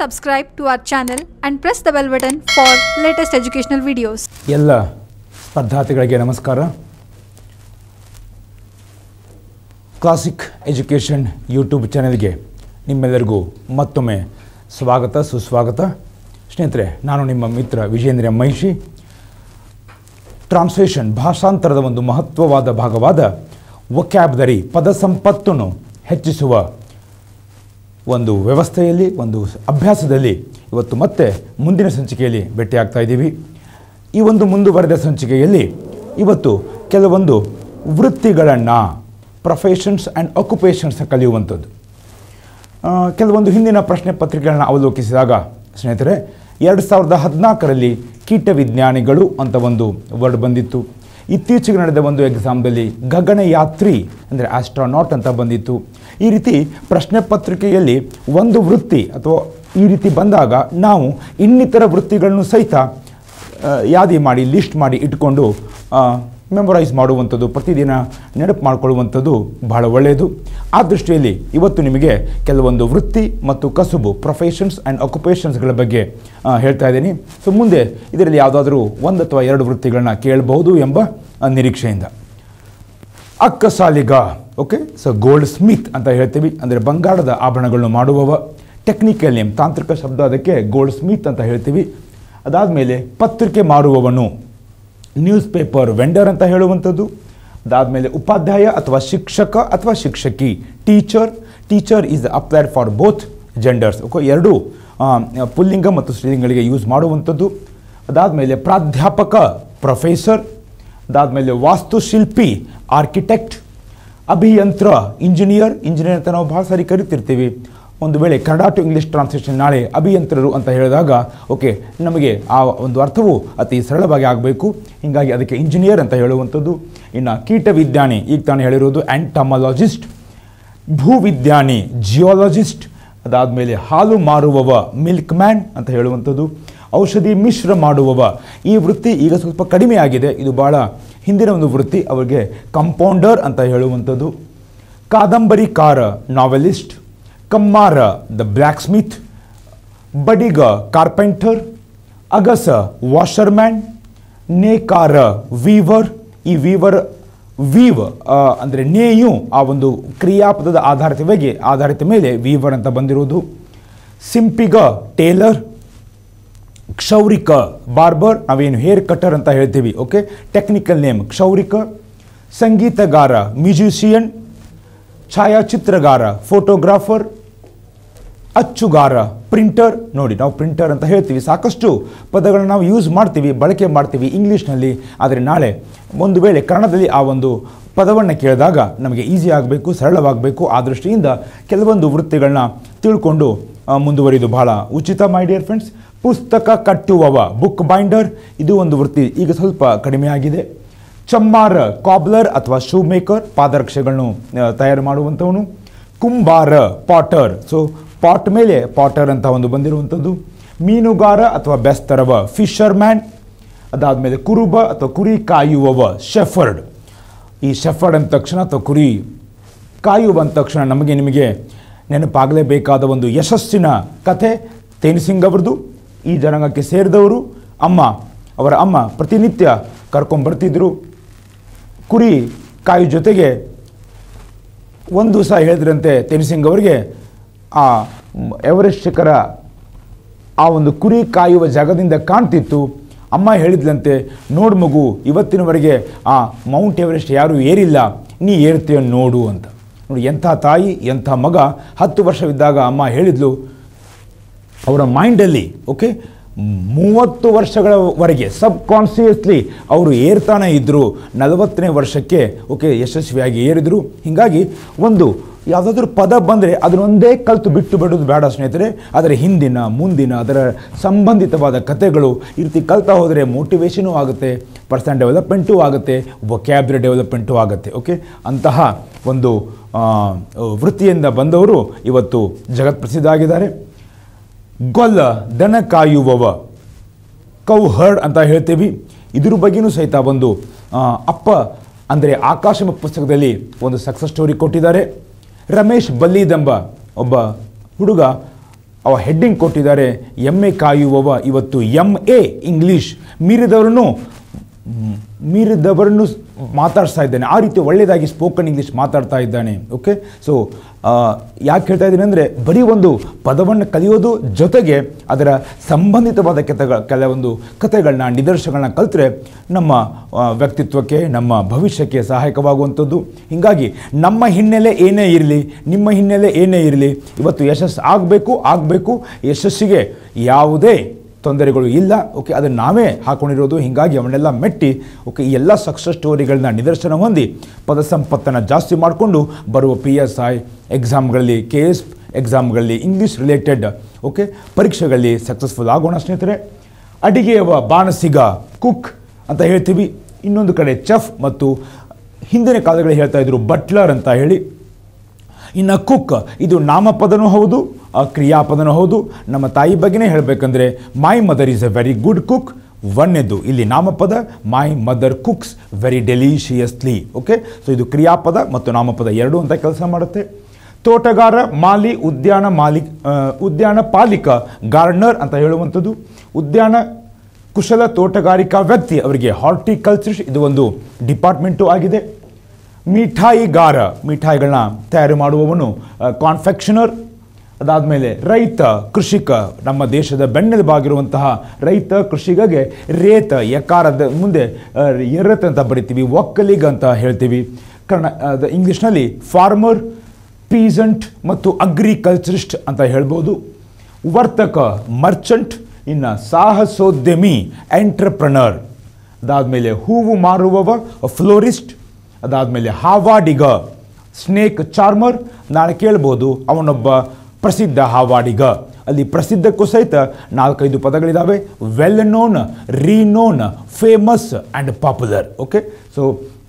subscribe to our channel and press the bell button for latest educational videos. ಎಲ್ಲ ಸ್ಪರ್ಧಾರ್ಥಿಗಳಿಗೆ ನಮಸ್ಕಾರ classic education YouTube ಚಾನೆಲ್ಗೆ ನಿಮ್ಮೆಲ್ಲರಿಗೂ ಮತ್ತೊಮ್ಮೆ ಸ್ವಾಗತ ಸುಸ್ವಾಗತ ಸ್ನೇಹಿತರೆ ನಾನು ನಿಮ್ಮ ಮಿತ್ರ ವಿಜೇಂದ್ರ ಮಹಿಷಿ ಟ್ರಾನ್ಸ್ಲೇಷನ್ ಭಾಷಾಂತರದ ಒಂದು ಮಹತ್ವವಾದ ಭಾಗವಾದ ವೊಕ್ಯಾಬ್ದರಿ ಪದ ಸಂಪತ್ತನ್ನು ಹೆಚ್ಚಿಸುವ ಒಂದು ವ್ಯವಸ್ಥೆಯಲ್ಲಿ ಒಂದು ಅಭ್ಯಾಸದಲ್ಲಿ ಇವತ್ತು ಮತ್ತೆ ಮುಂದಿನ ಸಂಚಿಕೆಯಲ್ಲಿ ಭೇಟಿಯಾಗ್ತಾ ಇದ್ದೀವಿ ಈ ಒಂದು ಮುಂದುವರೆದ ಸಂಚಿಕೆಯಲ್ಲಿ ಇವತ್ತು ಕೆಲವೊಂದು ವೃತ್ತಿಗಳನ್ನು ಪ್ರೊಫೆಷನ್ಸ್ ಆ್ಯಂಡ್ ಆಕ್ಯುಪೇಷನ್ಸ್ ಕಲಿಯುವಂಥದ್ದು ಆ, ಕೆಲವೊಂದು ಹಿಂದಿನ ಪ್ರಶ್ನೆ ಪತ್ರಿಕೆಗಳನ್ನ ಅವಲೋಕಿಸಿದಾಗ ಸ್ನೇಹಿತರೆ ಎರಡು ಸಾವಿರದ ಹದಿನಾಲ್ಕರಲ್ಲಿ ಕೀಟ ವಿಜ್ಞಾನಿಗಳು ಅಂತ ಒಂದು ವರ್ಡ್ ಬಂದಿತ್ತು ಇತ್ತೀಚೆಗೆ ನಡೆದ ಒಂದು ಎಕ್ಸಾಮ್ದಲ್ಲಿ ಗಗನಯಾತ್ರಿ ಅಂದರೆ ಆಸ್ಟ್ರಾನಾಟ್ ಅಂತ ಬಂದಿತ್ತು ಈ ರೀತಿ ಪ್ರಶ್ನೆ ಪತ್ರಿಕೆಯಲ್ಲಿ ಒಂದು ವೃತ್ತಿ ಅಥವಾ ಈ ರೀತಿ ಬಂದಾಗ ನಾವು ಇನ್ನಿತರ ವೃತ್ತಿಗಳನ್ನು ಸಹಿತ ಆ, ಯಾದಿ ಮಾಡಿ ಲಿಸ್ಟ್ ಮಾಡಿ ಇಟ್ಕೊಂಡು ಮೆಮೊರೈಸ್ ಮಾಡುವಂಥದ್ದು ಪ್ರತಿದಿನ ನೆನಪು ಮಾಡಿಕೊಳ್ಳುವಂಥದ್ದು ಬಹಳ ಒಳ್ಳೆಯದು ಆ ದೃಷ್ಟಿಯಲ್ಲಿ ಇವತ್ತು ನಿಮಗೆ ಕೆಲವೊಂದು ವೃತ್ತಿ ಮತ್ತು ಕಸುಬು ಪ್ರೊಫೆಷನ್ಸ್ ಆ್ಯಂಡ್ ಆಕ್ಯುಪೇಷನ್ಸ್ಗಳ ಬಗ್ಗೆ ಆ, ಹೇಳ್ತಾ ಇದ್ದೀನಿ ಸೊ ಮುಂದೆ ಇದರಲ್ಲಿ ಯಾವುದಾದ್ರೂ ಒಂದು ಅಥವಾ ಎರಡು ವೃತ್ತಿಗಳನ್ನ ಕೇಳಬಹುದು ಎಂಬ ಆ, ನಿರೀಕ್ಷೆಯಿಂದ ಅಕ್ಕಸಾಲಿಗ ಓಕೆ ಸೊ ಗೋಲ್ಡ್ ಸ್ಮಿತ್ ಅಂತ ಹೇಳ್ತೀವಿ ಅಂದರೆ ಬಂಗಾರದ ಆಭರಣಗಳನ್ನು ಮಾಡುವವ ಟೆಕ್ನಿಕಲ್ ನೇಮ್ ತಾಂತ್ರಿಕ ಶಬ್ದ ಅದಕ್ಕೆ ಗೋಲ್ಡ್ ಸ್ಮಿತ್ ಅಂತ ಹೇಳ್ತೀವಿ ಅದಾದಮೇಲೆ ಪತ್ರಿಕೆ ಮಾರುವವನು ನ್ಯೂಸ್ ಪೇಪರ್ ವೆಂಡರ್ ಅಂತ ಹೇಳುವಂಥದ್ದು ಅದಾದಮೇಲೆ ಉಪಾಧ್ಯಾಯ ಅಥವಾ ಶಿಕ್ಷಕ ಅಥವಾ ಶಿಕ್ಷಕಿ teacher teacher is applied for both genders okay ಎರಡೂ ಆ, ಪುಲ್ಲಿಂಗ ಮತ್ತು ಸ್ತ್ರೀಲಿಂಗಗಳಿಗೆ ಯೂಸ್ ಮಾಡುವಂಥದ್ದು ಅದಾದಮೇಲೆ ಪ್ರಾಧ್ಯಾಪಕ ಪ್ರೊಫೆಸರ್ ಅದಾದಮೇಲೆ ವಾಸ್ತುಶಿಲ್ಪಿ ಆರ್ಕಿಟೆಕ್ಟ್ ಅಭಿಯಂತ್ರ ಇಂಜಿನಿಯರ್ ಇಂಜಿನಿಯರ್ ಅಂತ ನಾವು ಭಾಳ ಸಾರಿ ಕರಿತಿರ್ತೀವಿ ಒಂದು ವೇಳೆ ಕನ್ನಡ ಟು ಇಂಗ್ಲೀಷ್ ಟ್ರಾನ್ಸ್ಲೇಷನ್ ನಾಳೆ ಅಭಿಯಂತರರು ಅಂತ ಹೇಳಿದಾಗ ಓಕೆ ನಮಗೆ ಆ ಒಂದು ಅರ್ಥವು ಅತಿ ಸರಳವಾಗಿ ಆಗಬೇಕು ಹೀಗಾಗಿ ಅದಕ್ಕೆ ಇಂಜಿನಿಯರ್ ಅಂತ ಹೇಳುವಂಥದ್ದು ಇನ್ನು ಕೀಟ ವಿಜ್ಞಾನಿ ಈಗ ತಾನು ಹೇಳಿರೋದು ಆ್ಯಂಟಮಾಲಜಿಸ್ಟ್ ಭೂವಿಜ್ಞಾನಿ ಜಿಯಾಲಜಿಸ್ಟ್ ಅದಾದಮೇಲೆ ಹಾಲು ಮಾರುವವ ಮಿಲ್ಕ್ ಮ್ಯಾನ್ ಅಂತ ಹೇಳುವಂಥದ್ದು ಔಷಧಿ ಮಿಶ್ರ ಮಾಡುವವ ಈ ವೃತ್ತಿ ಈಗ ಸ್ವಲ್ಪ ಕಡಿಮೆ ಆಗಿದೆ ಇದು ಭಾಳ ಹಿಂದಿನ ಒಂದು ವೃತ್ತಿ ಅವರಿಗೆ ಕಂಪೌಂಡರ್ ಅಂತ ಹೇಳುವಂಥದ್ದು ಕಾದಂಬರಿಕಾರ ನಾವೆಲಿಸ್ಟ್ ಕಮ್ಮಾರ ದ ಬ್ಲ್ಯಾಕ್ ಸ್ಮಿತ್ ಬಡಿಗ ಕಾರ್ಪೆಂಟರ್ ಅಗಸ ವಾಷರ್ಮ್ಯಾನ್ ನೇಕಾರ ವೀವರ್ ಈ ವೀವರ್ ವೀವ್ ಅಂದರೆ ನೇಯು ಆ ಒಂದು ಕ್ರಿಯಾಪದದ ಆಧಾರಿತವಾಗಿ ಆಧಾರಿತ ಮೇಲೆ ವೀವರ್ ಅಂತ ಬಂದಿರೋದು ಸಿಂಪಿಗ ಟೇಲರ್ ಕ್ಷೌರಿಕ ಬಾರ್ಬರ್ ನಾವೇನು ಹೇರ್ ಕಟ್ಟರ್ ಅಂತ ಹೇಳ್ತೀವಿ ಓಕೆ ಟೆಕ್ನಿಕಲ್ ನೇಮ್ ಕ್ಷೌರಿಕ ಸಂಗೀತಗಾರ ಮ್ಯೂಸಿಷಿಯನ್ ಛಾಯಾಚಿತ್ರಗಾರ ಫೋಟೋಗ್ರಾಫರ್ ಅಚ್ಚುಗಾರ ಪ್ರಿಂಟರ್ ನೋಡಿ ನಾವು ಪ್ರಿಂಟರ್ ಅಂತ ಹೇಳ್ತೀವಿ ಸಾಕಷ್ಟು ಪದಗಳನ್ನು ನಾವು ಯೂಸ್ ಮಾಡ್ತೀವಿ ಬಳಕೆ ಮಾಡ್ತೀವಿ ಇಂಗ್ಲೀಷ್ನಲ್ಲಿ ಆದರೆ ನಾಳೆ ಒಂದು ವೇಳೆ ಕನ್ನಡದಲ್ಲಿ ಆ ಒಂದು ಪದವನ್ನು ಕೇಳಿದಾಗ ನಮಗೆ ಈಸಿ ಆಗಬೇಕು ಸರಳವಾಗಬೇಕು ಆ ದೃಷ್ಟಿಯಿಂದ ಕೆಲವೊಂದು ವೃತ್ತಿಗಳನ್ನ ತಿಳ್ಕೊಂಡು ಆ, ಮುಂದುವರಿದು ಬಹಳ ಉಚಿತ ಮೈ ಡಿಯರ್ ಫ್ರೆಂಡ್ಸ್ ಪುಸ್ತಕ ಕಟ್ಟುವವ ಬುಕ್ ಬೈಂಡರ್ ಇದು ಒಂದು ವೃತ್ತಿ ಈಗ ಸ್ವಲ್ಪ ಕಡಿಮೆ ಆಗಿದೆ ಚಮ್ಮಾರ ಕಾಬ್ಲರ್ ಅಥವಾ ಶೂ ಮೇಕರ್ ಪಾದರಕ್ಷೆಗಳನ್ನು ಆ, ತಯಾರು ಮಾಡುವಂಥವನು ಕುಂಬಾರ ಪಾಟರ್ ಸೊ ಪಾಟ್ ಮೇಲೆ ಪಾಟರ್ ಅಂತ ಒಂದು ಬಂದಿರುವಂಥದ್ದು ಮೀನುಗಾರ ಅಥವಾ ಬೆಸ್ತರವ ಫಿಶರ್ ಮ್ಯಾನ್ ಅದಾದಮೇಲೆ ಕುರುಬ ಅಥವಾ ಕುರಿ ಕಾಯುವವ ಶೆಫರ್ಡ್ ಈ ಶೆಫರ್ಡ್ ಅಂದ ತಕ್ಷಣ ಅಥವಾ ಕುರಿ ಕಾಯುವ ಅಂದ ತಕ್ಷಣ ನಮಗೆ ನಿಮಗೆ ನೆನಪಾಗಲೇಬೇಕಾದ ಒಂದು ಯಶಸ್ಸಿನ ಕಥೆ ತೇನಿಸಿಂಗ್ ಅವ್ರದ್ದು ಈ ಜನಾಂಗಕ್ಕೆ ಸೇರಿದವರು ಅಮ್ಮ ಅವರ ಅಮ್ಮ ಪ್ರತಿನಿತ್ಯ ಕರ್ಕೊಂಬರ್ತಿದ್ರು ಕುರಿ ಕಾಯು ಜೊತೆಗೆ ಒಂದು ದಿವಸ ಹೇಳಿದ್ರಂತೆ ತೇನಿಸಿಂಗ್ ಅವರಿಗೆ ಆ ಮ್, ಎವರೆಸ್ಟ್ ಶಿಖರ ಆ ಒಂದು ಕುರಿ ಕಾಯುವ ಜಾಗದಿಂದ ಕಾಣ್ತಿತ್ತು ಅಮ್ಮ ಹೇಳಿದ್ಲಂತೆ ನೋಡು ಮಗು ಇವತ್ತಿನವರೆಗೆ ಆ ಮೌಂಟ್ ಎವರೆಸ್ಟ್ ಯಾರೂ ಏರಿಲ್ಲ ನೀ ಏರ್ತೀಯ ನೋಡು ಅಂತ ನೋಡಿ ಎಂಥ ತಾಯಿ ಎಂಥ ಮಗ ಹತ್ತು ವರ್ಷವಿದ್ದಾಗ ಅಮ್ಮ ಹೇಳಿದ್ಲು ಅವರ ಮೈಂಡಲ್ಲಿ ಓಕೆ ಮೂವತ್ತು ವರ್ಷಗಳವರೆಗೆ ಸಬ್ ಕಾನ್ಸಿಯಸ್ಲಿ ಅವರು ಏರ್ತಾನೆ ಇದ್ದರು ನಲವತ್ತನೇ ವರ್ಷಕ್ಕೆ ಓಕೆ ಯಶಸ್ವಿಯಾಗಿ ಏರಿದರು ಹೀಗಾಗಿ ಒಂದು ಯಾವುದಾದ್ರೂ ಪದ ಬಂದರೆ ಅದನ್ನೊಂದೇ ಕಲಿತು ಬಿಟ್ಟು ಬಿಡೋದು ಬೇಡ ಸ್ನೇಹಿತರೆ ಅದರ ಹಿಂದಿನ ಮುಂದಿನ ಅದರ ಸಂಬಂಧಿತವಾದ ಕಥೆಗಳು ಈ ರೀತಿ ಕಲ್ತಾ ಹೋದರೆ ಮೋಟಿವೇಶನೂ ಆಗುತ್ತೆ ಪರ್ಸನಲ್ ಡೆವಲಪ್ಮೆಂಟೂ ಆಗುತ್ತೆ ವೊಕ್ಯಾಬ್ರಿ ಡೆವಲಪ್ಮೆಂಟೂ ಆಗುತ್ತೆ ಓಕೆ ಅಂತಹ ಒಂದು ಆ, ವೃತ್ತಿಯಿಂದ ಬಂದವರು ಇವತ್ತು ಜಗತ್ ಪ್ರಸಿದ್ಧ ಆಗಿದ್ದಾರೆ ಗೊಲ್ಲ ದನ ಕಾಯುವವ ಕೌ ಹರ್ಡ್ ಅಂತ ಹೇಳ್ತೀವಿ ಇದ್ರ ಬಗ್ಗೆನೂ ಸಹಿತ ಒಂದು ಆ, ಅಪ್ಪ ಅಂದರೆ ಆಕಾಶ ಎಂಬ ಪುಸ್ತಕದಲ್ಲಿ ಒಂದು ಸಕ್ಸಸ್ ಸ್ಟೋರಿ ಕೊಟ್ಟಿದ್ದಾರೆ ರಮೇಶ್ ಬಲ್ಲೀದೆಂಬ ಒಬ್ಬ ಹುಡುಗ ಅವ ಹೆಡ್ಡಿಂಗ್ ಕೊಟ್ಟಿದ್ದಾರೆ ಎಮ್ ಎ ಕಾಯುವವ ಇವತ್ತು ಎಮ್ ಎ ಇಂಗ್ಲೀಷ್ ಮೀರಿದವರನ್ನು ಮ್, ಮೀರಿದವರನ್ನು ಮಾತಾಡ್ತಾ ಇದ್ದಾನೆ ಆ ರೀತಿ ಒಳ್ಳೆಯದಾಗಿ ಸ್ಪೋಕನ್ ಇಂಗ್ಲೀಷ್ ಮಾತಾಡ್ತಾ ಇದ್ದಾನೆ ಓಕೆ ಸೊ ಯಾಕೆ ಹೇಳ್ತಾ ಇದ್ದೀನಿ ಅಂದರೆ ಬರೀ ಒಂದು ಪದವನ್ನು ಕಲಿಯೋದು ಜೊತೆಗೆ ಅದರ ಸಂಬಂಧಿತವಾದ ಕೆತಗ ಕೆಲವೊಂದು ಕಥೆಗಳನ್ನ ನಿದರ್ಶನಗಳನ್ನ ಕಲಿತ್ರೆ ನಮ್ಮ ಆ, ವ್ಯಕ್ತಿತ್ವಕ್ಕೆ ನಮ್ಮ ಭವಿಷ್ಯಕ್ಕೆ ಸಹಾಯಕವಾಗುವಂಥದ್ದು ಹೀಗಾಗಿ ನಮ್ಮ ಹಿನ್ನೆಲೆ ಏನೇ ಇರಲಿ ನಿಮ್ಮ ಹಿನ್ನೆಲೆ ಏನೇ ಇರಲಿ ಇವತ್ತು ಯಶಸ್ಸು ಆಗಬೇಕು ಆಗಬೇಕು ಯಶಸ್ಸಿಗೆ ಯಾವುದೇ ತೊಂದರೆಗಳು ಇಲ್ಲ ಓಕೆ ಅದನ್ನು ನಾವೇ ಹಾಕೊಂಡಿರೋದು ಹೀಗಾಗಿ ಅವನ್ನೆಲ್ಲ ಮೆಟ್ಟಿ ಓಕೆ ಈ ಎಲ್ಲ ಸಕ್ಸಸ್ ಸ್ಟೋರಿಗಳನ್ನ ನಿದರ್ಶನ ಹೊಂದಿ ಪದ ಸಂಪತ್ತನ್ನು ಜಾಸ್ತಿ ಮಾಡಿಕೊಂಡು ಬರುವ ಪಿ ಎಸ್ ಐ ಎಕ್ಸಾಮ್ಗಳಲ್ಲಿ ಕೆ ಎಸ್ ಎಕ್ಸಾಮ್ಗಳಲ್ಲಿ ಇಂಗ್ಲೀಷ್ ರಿಲೇಟೆಡ್ ಓಕೆ ಪರೀಕ್ಷೆಗಳಲ್ಲಿ ಸಕ್ಸಸ್ಫುಲ್ ಆಗೋಣ ಸ್ನೇಹಿತರೆ ಅಡಿಗೆಯವ ಬಾಣಸಿಗ ಕುಕ್ ಅಂತ ಹೇಳ್ತೀವಿ ಇನ್ನೊಂದು ಕಡೆ ಚೆಫ್ ಮತ್ತು ಹಿಂದಿನ ಕಾಲಗಳಲ್ಲಿ ಹೇಳ್ತಾ ಇದ್ರು ಬಟ್ಲರ್ ಅಂತ ಹೇಳಿ ಇನ್ನು ಕುಕ್ ಇದು ನಾಮಪದನೂ ಹೌದು ಆ, ಕ್ರಿಯಾಪದನೂ ಹೌದು ನಮ್ಮ ತಾಯಿ ಬಗ್ಗೆನೇ ಹೇಳಬೇಕಂದ್ರೆ my mother is a very good cook ಒಂದನೇದು ಇಲ್ಲಿ ನಾಮಪದ my mother cooks very deliciously okay so ಇದು ಕ್ರಿಯಾಪದ ಮತ್ತು ನಾಮಪದ ಎರಡೂ ಅಂತ ಕೆಲಸ ಮಾಡುತ್ತೆ ತೋಟಗಾರ ಮಾಲಿ ಉದ್ಯಾನ ಮಾಲಿ ಆ, ಉದ್ಯಾನ ಪಾಲಿಕ ಗಾರ್ಡ್ನರ್ ಅಂತ ಹೇಳುವಂಥದ್ದು ಉದ್ಯಾನ ಕುಶಲ ತೋಟಗಾರಿಕಾ ವ್ಯಕ್ತಿ ಅವರಿಗೆ ಹಾರ್ಟಿಕಲ್ಚರ್ ಇದು ಒಂದು ಡಿಪಾರ್ಟ್ಮೆಂಟು ಆಗಿದೆ ಮಿಠಾಯಿಗಾರ ಮಿಠಾಯಿಗಳನ್ನ ತಯಾರು ಮಾಡುವವನು ಕಾನ್ಫೆಕ್ಷನರ್ ಅದಾದಮೇಲೆ ರೈತ ಕೃಷಿಕ ನಮ್ಮ ದೇಶದ ಬೆನ್ನೆಲುಬಾಗಿರುವಂತಹ ರೈತ ಕೃಷಿಗಗೆ ರೇತ ಯಕಾರದ ಮುಂದೆ ಆ, ಎರತ್ ಅಂತ ಬರಿತೀವಿ ಒಕ್ಕಲಿಗ ಅಂತ ಹೇಳ್ತೀವಿ ಕನ್ನಡ ಅದು ಇಂಗ್ಲೀಷ್ನಲ್ಲಿ ಫಾರ್ಮರ್ ಪೀಸಂಟ್ ಮತ್ತು ಅಗ್ರಿಕಲ್ಚರಿಸ್ಟ್ ಅಂತ ಹೇಳ್ಬೋದು ವರ್ತಕ ಮರ್ಚಂಟ್ ಇನ್ನು ಸಾಹಸೋದ್ಯಮಿ ಎಂಟ್ರಪ್ರನರ್ ಅದಾದಮೇಲೆ ಹೂವು ಮಾರುವವ ಫ್ಲೋರಿಸ್ಟ್ ಅದಾದಮೇಲೆ ಹಾವಾಡಿಗ ಸ್ನೇಕ್ ಚಾರ್ಮರ್ ನಾಳೆ ಕೇಳ್ಬೋದು ಅವನೊಬ್ಬ ಪ್ರಸಿದ್ಧ ಹಾವಾಡಿಗ ಅಲ್ಲಿ ಪ್ರಸಿದ್ಧಕ್ಕೂ ಸಹಿತ ನಾಲ್ಕೈದು ಪದಗಳಿದ್ದಾವೆ well known renowned famous and popular okay so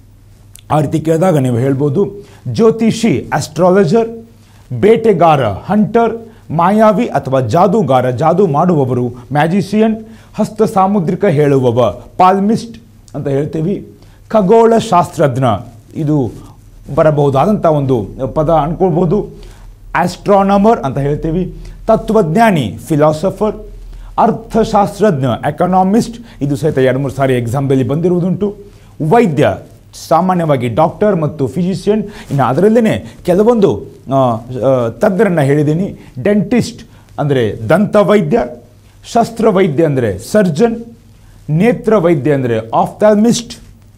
ಆ ರೀತಿ ಕೇಳಿದಾಗ ನೀವು ಹೇಳ್ಬೋದು ಜ್ಯೋತಿಷಿ ಆಸ್ಟ್ರಾಲಜರ್ ಬೇಟೆಗಾರ ಹಂಟರ್ ಮಾಯಾವಿ ಅಥವಾ ಜಾದೂಗಾರ ಜಾದೂ ಮಾಡುವವರು ಮ್ಯಾಜಿಷಿಯನ್ ಹಸ್ತ ಸಾಮುದ್ರಿಕ ಹೇಳುವವ ಪಾಲ್ಮಿಸ್ಟ್ ಅಂತ ಹೇಳ್ತೀವಿ ಖಗೋಳ ಶಾಸ್ತ್ರಜ್ಞ ಇದು ಬರಬಹುದಾದಂಥ ಒಂದು ಪದ ಅನ್ಕೊಳ್ಬೋದು ಆಸ್ಟ್ರಾನಮರ್ ಅಂತ ಹೇಳ್ತೀವಿ ತತ್ವಜ್ಞಾನಿ ಫಿಲಾಸಫರ್ ಅರ್ಥಶಾಸ್ತ್ರಜ್ಞ ಎಕನಾಮಿಸ್ಟ್ ಇದು ಸಹಿತ ಎರಡು ಮೂರು ಸಾರಿ ಎಕ್ಸಾಮ್ದಲ್ಲಿ ಬಂದಿರುವುದುಂಟು ವೈದ್ಯ ಸಾಮಾನ್ಯವಾಗಿ ಡಾಕ್ಟರ್ ಮತ್ತು ಫಿಸಿಷಿಯನ್ ಇನ್ನು ಅದರಲ್ಲೇ ಕೆಲವೊಂದು ಆ, ಆ, ತಜ್ಞರನ್ನು ಹೇಳಿದ್ದೀನಿ ಡೆಂಟಿಸ್ಟ್ ಅಂದರೆ ದಂತ ವೈದ್ಯ ಶಸ್ತ್ರವೈದ್ಯ ಅಂದರೆ ಸರ್ಜನ್ ನೇತ್ರ ವೈದ್ಯ ಅಂದರೆ ಆಫ್ಥಾಲ್ಮಿಸ್ಟ್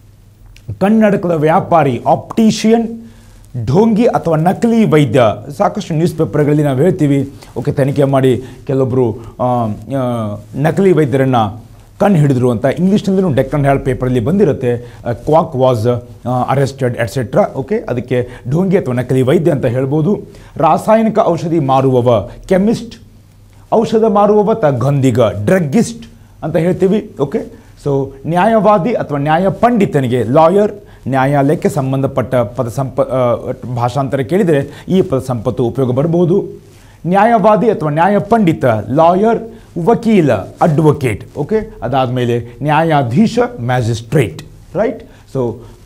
ಕನ್ನಡಕದ ವ್ಯಾಪಾರಿ ಆಪ್ಟಿಷಿಯನ್ ಢೋಂಗಿ ಅಥವಾ ನಕಲಿ ವೈದ್ಯ ಸಾಕಷ್ಟು ನ್ಯೂಸ್ ಪೇಪರ್ಗಳಲ್ಲಿ ನಾವು ಹೇಳ್ತೀವಿ ಓಕೆ ತನಿಖೆ ಮಾಡಿ ಕೆಲವೊಬ್ಬರು ಆ, ಆ, ನಕಲಿ ವೈದ್ಯರನ್ನು ಕಣ್ಣು ಹಿಡಿದ್ರು ಅಂತ ಇಂಗ್ಲೀಷ್ನಲ್ಲೂ ಡೆಕ್ಕನ್ ಹ್ಯಾಳ್ ಪೇಪರಲ್ಲಿ ಬಂದಿರುತ್ತೆ quack was arrested etcetera okay ಅದಕ್ಕೆ ಢೋಂಗಿ ಅಥವಾ ನಕಲಿ ವೈದ್ಯ ಅಂತ ಹೇಳ್ಬೋದು ರಾಸಾಯನಿಕ ಔಷಧಿ ಮಾರುವವ ಕೆಮಿಸ್ಟ್ ಔಷಧ ಮಾರುವವ ತ ಗಂಧಿಗ ಡ್ರಗ್ಗಿಸ್ಟ್ ಅಂತ ಹೇಳ್ತೀವಿ ಓಕೆ ಸೊ ನ್ಯಾಯವಾದಿ ಅಥವಾ ನ್ಯಾಯ ಪಂಡಿತನಿಗೆ ಲಾಯರ್ ನ್ಯಾಯಾಲಯಕ್ಕೆ ಸಂಬಂಧಪಟ್ಟ ಪದ ಸಂಪ ಆ, ಭಾಷಾಂತರ ಕೇಳಿದರೆ ಈ ಪದ ಸಂಪತ್ತು ಉಪಯೋಗ ಬರಬಹುದು ನ್ಯಾಯವಾದಿ ಅಥವಾ ನ್ಯಾಯ ಪಂಡಿತ ಲಾಯರ್ ವಕೀಲ ಅಡ್ವೊಕೇಟ್ ಓಕೆ ಅದಾದಮೇಲೆ ನ್ಯಾಯಾಧೀಶ ಮ್ಯಾಜಿಸ್ಟ್ರೇಟ್ ರೈಟ್ ಸೊ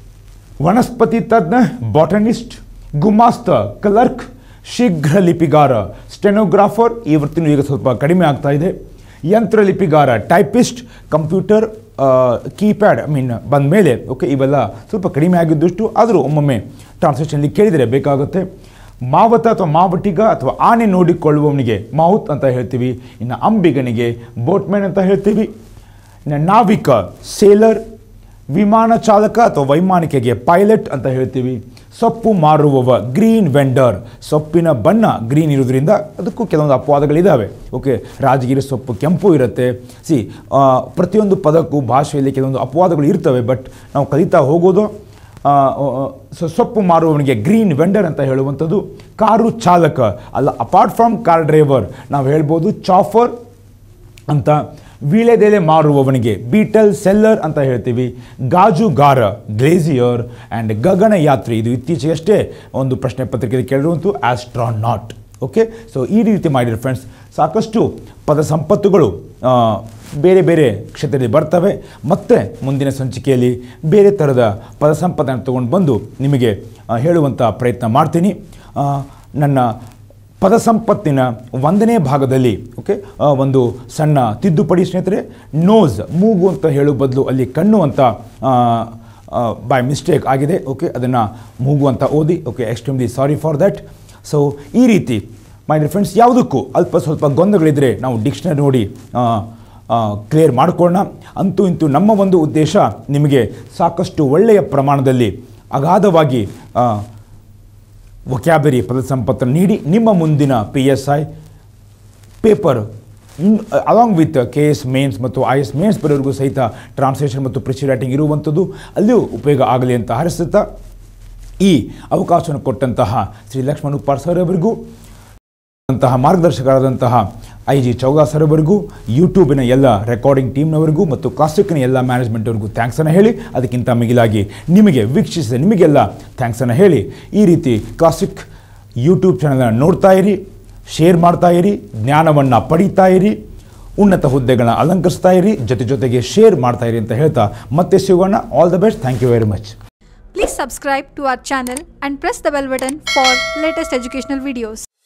ವನಸ್ಪತಿ ತಜ್ಞ ಬಾಟನಿಸ್ಟ್ ಗುಮಾಸ್ತ ಕ್ಲರ್ಕ್ ಶೀಘ್ರ ಲಿಪಿಗಾರ ಸ್ಟೆನೋಗ್ರಾಫರ್ ಈ ವೃತ್ತಿನೂ ಈಗ ಸ್ವಲ್ಪ ಕಡಿಮೆ ಆಗ್ತಾ ಇದೆ ಯಂತ್ರ ಲಿಪಿಗಾರ typist computer keypad I mean ಬಂದ ಮೇಲೆ ಓಕೆ ಇವೆಲ್ಲ ಸ್ವಲ್ಪ ಕಡಿಮೆ ಆಗಿದ್ದಷ್ಟು ಆದರೂ ಒಮ್ಮೊಮ್ಮೆ ಟ್ರಾನ್ಸ್ಲೇಷನ್ಲಿ ಕೇಳಿದರೆ ಬೇಕಾಗುತ್ತೆ ಮಾವತ ಅಥವಾ ಮಾವಟಿಗ ಅಥವಾ ಆನೆ ನೋಡಿಕೊಳ್ಳುವವನಿಗೆ ಮಾವುತ್ ಅಂತ ಹೇಳ್ತೀವಿ ಇನ್ನು ಅಂಬಿಗನಿಗೆ ಬೋಟ್ಮ್ಯಾನ್ ಅಂತ ಹೇಳ್ತೀವಿ ಇನ್ನು ನಾವಿಕ ಸೇಲರ್ ವಿಮಾನ ಚಾಲಕ ಅಥವಾ ವೈಮಾನಿಕೆಗೆ ಪೈಲಟ್ ಅಂತ ಹೇಳ್ತೀವಿ ಸೊಪ್ಪು ಮಾರುವವ ಗ್ರೀನ್ ವೆಂಡರ್ ಸೊಪ್ಪಿನ ಬಣ್ಣ ಗ್ರೀನ್ ಇರೋದ್ರಿಂದ ಅದಕ್ಕೂ ಕೆಲವೊಂದು ಅಪವಾದಗಳಿದ್ದಾವೆ ಓಕೆ ರಾಜಗಿರಿ ಸೊಪ್ಪು ಕೆಂಪು ಇರುತ್ತೆ ಸಿ ಪ್ರತಿಯೊಂದು ಪದಕ್ಕೂ ಭಾಷೆಯಲ್ಲಿ ಕೆಲವೊಂದು ಅಪವಾದಗಳು ಇರ್ತವೆ ಬಟ್ ನಾವು ಕಲಿತಾ ಹೋಗೋದು ಆ, ಆ, ಸೊ ಸೊಪ್ಪು ಮಾರುವವನಿಗೆ ಗ್ರೀನ್ ವೆಂಡರ್ ಅಂತ ಹೇಳುವಂಥದ್ದು ಕಾರು ಚಾಲಕ ಅಲ್ಲ ಅಪಾರ್ಟ್ ಫ್ರಮ್ ಕಾರ್ ಡ್ರೈವರ್ ನಾವು ಹೇಳ್ಬೋದು ಚಾಫರ್ ಅಂತ ವೀಳೆದೆಲೆ ಮಾರುವವನಿಗೆ ಬೀಟಲ್ ಸೆಲ್ಲರ್ ಅಂತ ಹೇಳ್ತೀವಿ ಗಾಜುಗಾರ ಗ್ಲೇಸಿಯರ್ ಆ್ಯಂಡ್ ಗಗನಯಾತ್ರಿ ಇದು ಇತ್ತೀಚೆಗಷ್ಟೇ ಒಂದು ಪ್ರಶ್ನೆ ಪತ್ರಿಕೆಯಲ್ಲಿ ಕೇಳಿರುವಂಥ ಆಸ್ಟ್ರಾನಾಟ್ ಓಕೆ ಸೊ ಈ ರೀತಿ ಮಾಡಿರೋ ಫ್ರೆಂಡ್ಸ್ ಸಾಕಷ್ಟು ಪದ ಸಂಪತ್ತುಗಳು ಆ, ಬೇರೆ ಬೇರೆ ಕ್ಷೇತ್ರದಲ್ಲಿ ಬರ್ತವೆ ಮತ್ತೆ ಮುಂದಿನ ಸಂಚಿಕೆಯಲ್ಲಿ ಬೇರೆ ಥರದ ಪದ ಸಂಪತ್ತನ್ನು ತಗೊಂಡು ಬಂದು ನಿಮಗೆ ಆ, ಹೇಳುವಂಥ ಪ್ರಯತ್ನ ಮಾಡ್ತೀನಿ ಆ, ನನ್ನ ಪದ ಸಂಪತ್ತಿನ ಒಂದನೇ ಭಾಗದಲ್ಲಿ ಓಕೆ ಆ, ಒಂದು ಸಣ್ಣ ತಿದ್ದುಪಡಿ ಸ್ನೇಹಿತರೆ ನೋಸ್ ಮೂಗು ಅಂತ ಹೇಳೋ ಬದಲು ಅಲ್ಲಿ ಕಣ್ಣು ಅಂತ ಬೈ ಮಿಸ್ಟೇಕ್ ಆಗಿದೆ ಓಕೆ ಅದನ್ನು ಮೂಗು ಅಂತ ಓದಿ okay extremely sorry for that so ಈ ರೀತಿ ಮೈ ಡಿಯರ್ ಫ್ರೆಂಡ್ಸ್ ಯಾವುದಕ್ಕೂ ಅಲ್ಪ ಸ್ವಲ್ಪ ಗೊಂದಲಗಳಿದ್ದರೆ ನಾವು ಡಿಕ್ಷನರಿ ನೋಡಿ ಕ್ಲಿಯರ್ ಮಾಡ್ಕೊಳ್ಳೋಣ ಅಂತೂ ಇಂತೂ ನಮ್ಮ ಒಂದು ಉದ್ದೇಶ ನಿಮಗೆ ಸಾಕಷ್ಟು ಒಳ್ಳೆಯ ಪ್ರಮಾಣದಲ್ಲಿ ಅಗಾಧವಾಗಿ ಆ, ವೊಕ್ಯಾಬರಿ ಪದ ಸಂಪತ್ತನ್ನು ನೀಡಿ ನಿಮ್ಮ ಮುಂದಿನ P S I paper along with K S mains ಮತ್ತು ಐ ಎಸ್ ಮೇನ್ಸ್ ಬರೋರಿಗೂ ಸಹಿತ ಟ್ರಾನ್ಸ್ಲೇಷನ್ ಮತ್ತು ಪ್ರಿಸಿ ರೈಟಿಂಗ್ ಇರುವಂಥದ್ದು ಅಲ್ಲಿಯೂ ಉಪಯೋಗ ಆಗಲಿ ಅಂತ ಹಾರೈಸುತ್ತಾ ಈ ಅವಕಾಶವನ್ನು ಕೊಟ್ಟಂತಹ ಶ್ರೀ ಲಕ್ಷ್ಮಣ್ ಉಪ್ಪಾರ್ ಸರ್ ಅವರಿಗೂ ಅಂತಹ ಮಾರ್ಗದರ್ಶಕರಾದಂತಹ ಐ ಜಿ ಚೌಗಾ ಸರ್ ಅವರಿಗೂ ಯೂಟ್ಯೂಬಿನ ಎಲ್ಲ ರೆಕಾರ್ಡಿಂಗ್ ಟೀಮ್ನವರಿಗೂ ಮತ್ತು ಕ್ಲಾಸಿಕ್ನ ಎಲ್ಲ ಮ್ಯಾನೇಜ್ಮೆಂಟ್ವರೆಗೂ ಥ್ಯಾಂಕ್ಸನ್ನು ಹೇಳಿ ಅದಕ್ಕಿಂತ ಮಿಗಿಲಾಗಿ ನಿಮಗೆ ವೀಕ್ಷಿಸಿದ ನಿಮಗೆಲ್ಲ ಥ್ಯಾಂಕ್ಸನ್ನು ಹೇಳಿ ಈ ರೀತಿ ಕ್ಲಾಸಿಕ್ ಯೂಟ್ಯೂಬ್ ಚಾನಲ್ನ ನೋಡ್ತಾ ಇರಿ ಶೇರ್ ಮಾಡ್ತಾ ಇರಿ ಜ್ಞಾನವನ್ನು ಪಡೀತಾ ಇರಿ ಉನ್ನತ ಹುದ್ದೆಗಳನ್ನ ಅಲಂಕರಿಸ್ತಾ ಇರಿ ಜೊತೆ ಜೊತೆಗೆ ಶೇರ್ ಮಾಡ್ತಾ ಇರಿ ಅಂತ ಹೇಳ್ತಾ ಮತ್ತೆ ಸಿಗೋಣ all the best thank you very much Please subscribe to our channel and press the bell button for latest educational videos.